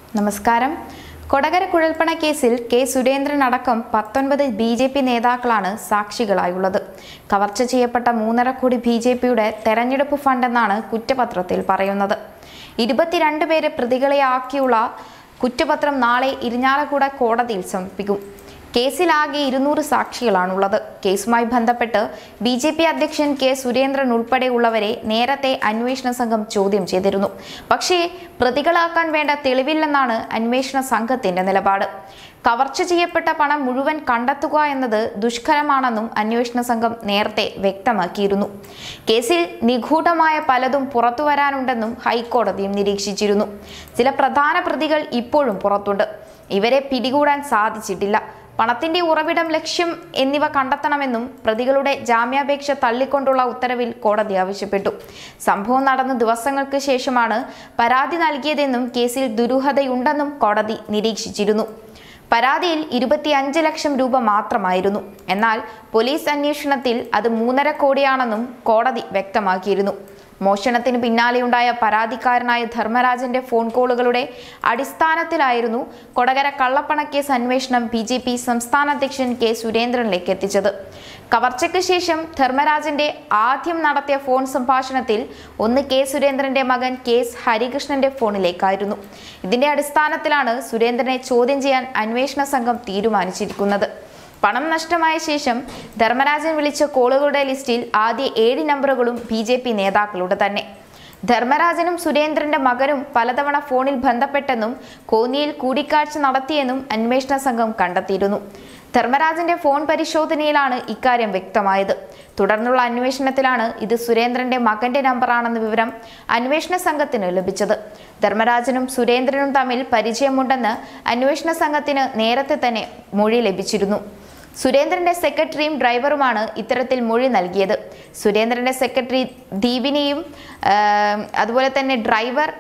നമസ്കാരം കൊടകര കുഴൽപ്പണ കേസിൽ കെ സുരേന്ദ്രൻ അടക്കം പത്തൊൻപത് ബി ജെ പി നേതാക്കളാണ് സാക്ഷികളായുള്ളത് കവർച്ച ചെയ്യപ്പെട്ട മൂന്നര കോടി ബി ജെ പിയുടെ തെരഞ്ഞെടുപ്പ് ഫണ്ടെന്നാണ് കുറ്റപത്രത്തിൽ പറയുന്നത് ഇരുപത്തിരണ്ട് പേരെ പ്രതികളെയാക്കിയുള്ള കുറ്റപത്രം നാളെ ഇരിഞ്ഞാലക്കുട കോടതിയിൽ സമർപ്പിക്കും കേസിലാകെ ഇരുന്നൂറ് സാക്ഷികളാണുള്ളത് കേസുമായി ബന്ധപ്പെട്ട് ബി ജെ പി അധ്യക്ഷൻ കെ സുരേന്ദ്രൻ ഉൾപ്പെടെയുള്ളവരെ നേരത്തെ അന്വേഷണ സംഘം ചോദ്യം ചെയ്തിരുന്നു പക്ഷേ പ്രതികളാക്കാൻ വേണ്ട തെളിവില്ലെന്നാണ് അന്വേഷണ സംഘത്തിന്റെ നിലപാട് കവർച്ച ചെയ്യപ്പെട്ട പണം മുഴുവൻ കണ്ടെത്തുക എന്നത് ദുഷ്കരമാണെന്നും അന്വേഷണ സംഘം നേരത്തെ വ്യക്തമാക്കിയിരുന്നു കേസിൽ നിഗൂഢമായ പലതും പുറത്തു വരാനുണ്ടെന്നും ഹൈക്കോടതിയും നിരീക്ഷിച്ചിരുന്നു ചില പ്രധാന പ്രതികൾ ഇപ്പോഴും പുറത്തുണ്ട് ഇവരെ പിടികൂടാൻ സാധിച്ചിട്ടില്ല പണത്തിന്റെ ഉറവിടം ലക്ഷ്യം എന്നിവ കണ്ടെത്തണമെന്നും പ്രതികളുടെ ജാമ്യാപേക്ഷ തള്ളിക്കൊണ്ടുള്ള ഉത്തരവിൽ കോടതി ആവശ്യപ്പെട്ടു സംഭവം നടന്ന ദിവസങ്ങൾക്ക് ശേഷമാണ് പരാതി നൽകിയതെന്നും കേസിൽ ദുരൂഹതയുണ്ടെന്നും കോടതി നിരീക്ഷിച്ചിരുന്നു പരാതിയിൽ ഇരുപത്തിയഞ്ച് ലക്ഷം രൂപ മാത്രമായിരുന്നു എന്നാൽ പോലീസ് അന്വേഷണത്തിൽ അത് മൂന്നര കോടിയാണെന്നും കോടതി വ്യക്തമാക്കിയിരുന്നു മോഷണത്തിന് പിന്നാലെയുണ്ടായ പരാതിക്കാരനായ ധർമ്മരാജന്റെ ഫോൺ കോളുകളുടെ അടിസ്ഥാനത്തിലായിരുന്നു കൊടകര കള്ളപ്പണക്കേസ് അന്വേഷണം ബി ജെ പി സംസ്ഥാന അധ്യക്ഷൻ കെ സുരേന്ദ്രനിലേക്ക് എത്തിച്ചത് കവർച്ചയ്ക്ക് ശേഷം ധർമ്മരാജന്റെ ആദ്യം നടത്തിയ ഫോൺ സംഭാഷണത്തിൽ ഒന്ന് കെ സുരേന്ദ്രന്റെ മകൻ കെ എസ് ഹരികൃഷ്ണന്റെ ഫോണിലേക്കായിരുന്നു ഇതിന്റെ അടിസ്ഥാനത്തിലാണ് സുരേന്ദ്രനെ ചോദ്യം ചെയ്യാൻ അന്വേഷണ സംഘം തീരുമാനിച്ചിരിക്കുന്നത് പണം നഷ്ടമായ ശേഷം ധർമ്മരാജൻ വിളിച്ച കോളുകളുടെ ലിസ്റ്റിൽ ആദ്യ ഏഴ് നമ്പറുകളും ബി ജെ പി നേതാക്കളുടെ തന്നെ ധർമ്മരാജനും സുരേന്ദ്രന്റെ മകനും പലതവണ ഫോണിൽ ബന്ധപ്പെട്ടെന്നും കോന്നിയിൽ കൂടിക്കാഴ്ച നടത്തിയെന്നും അന്വേഷണ സംഘം കണ്ടെത്തിയിരുന്നു ധർമ്മരാജന്റെ ഫോൺ പരിശോധനയിലാണ് ഇക്കാര്യം വ്യക്തമായത് തുടർന്നുള്ള അന്വേഷണത്തിലാണ് ഇത് സുരേന്ദ്രന്റെ മകന്റെ നമ്പറാണെന്ന വിവരം അന്വേഷണ സംഘത്തിന് ലഭിച്ചത് ധർമ്മരാജനും സുരേന്ദ്രനും തമ്മിൽ പരിചയമുണ്ടെന്ന് അന്വേഷണ സംഘത്തിന് നേരത്തെ തന്നെ മൊഴി ലഭിച്ചിരുന്നു സുരേന്ദ്രന്റെ സെക്രട്ടറിയും ഡ്രൈവറുമാണ് ഇത്തരത്തിൽ മൊഴി നൽകിയത് സുരേന്ദ്രന്റെ സെക്രട്ടറി ദീപിനെയും ആം, അതുപോലെ തന്നെ ഡ്രൈവർ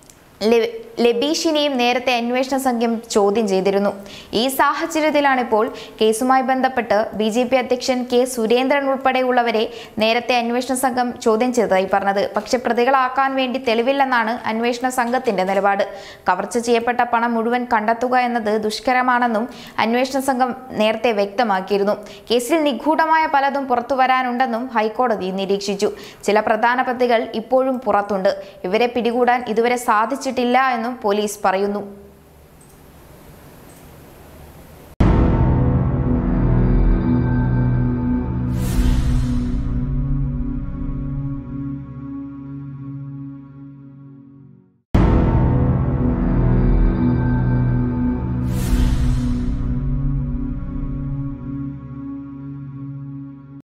ലെ- ലബീഷിനെയും നേരത്തെ അന്വേഷണ സംഘം ചോദ്യം ചെയ്തിരുന്നു ഈ സാഹചര്യത്തിലാണ് ഇപ്പോൾ കേസുമായി ബന്ധപ്പെട്ട് ബി ജെ പി അധ്യക്ഷൻ കെ സുരേന്ദ്രൻ ഉൾപ്പെടെയുള്ളവരെ നേരത്തെ അന്വേഷണ സംഘം ചോദ്യം ചെയ്തതായി പറഞ്ഞത് പക്ഷെ പ്രതികളാക്കാൻ വേണ്ടി തെളിവില്ലെന്നാണ് അന്വേഷണ സംഘത്തിന്റെ നിലപാട് കവർച്ച ചെയ്യപ്പെട്ട പണം മുഴുവൻ കണ്ടെത്തുക എന്നത് ദുഷ്കരമാണെന്നും അന്വേഷണ സംഘം നേരത്തെ വ്യക്തമാക്കിയിരുന്നു കേസിൽ നിഗൂഢമായ പലതും പുറത്തു വരാനുണ്ടെന്നും ഹൈക്കോടതി നിരീക്ഷിച്ചു ചില പ്രധാന പ്രതികൾ ഇപ്പോഴും പുറത്തുണ്ട് ഇവരെ പിടികൂടാൻ ഇതുവരെ സാധിച്ചിട്ടില്ല എന്നും പോലീസ് പറയുന്നു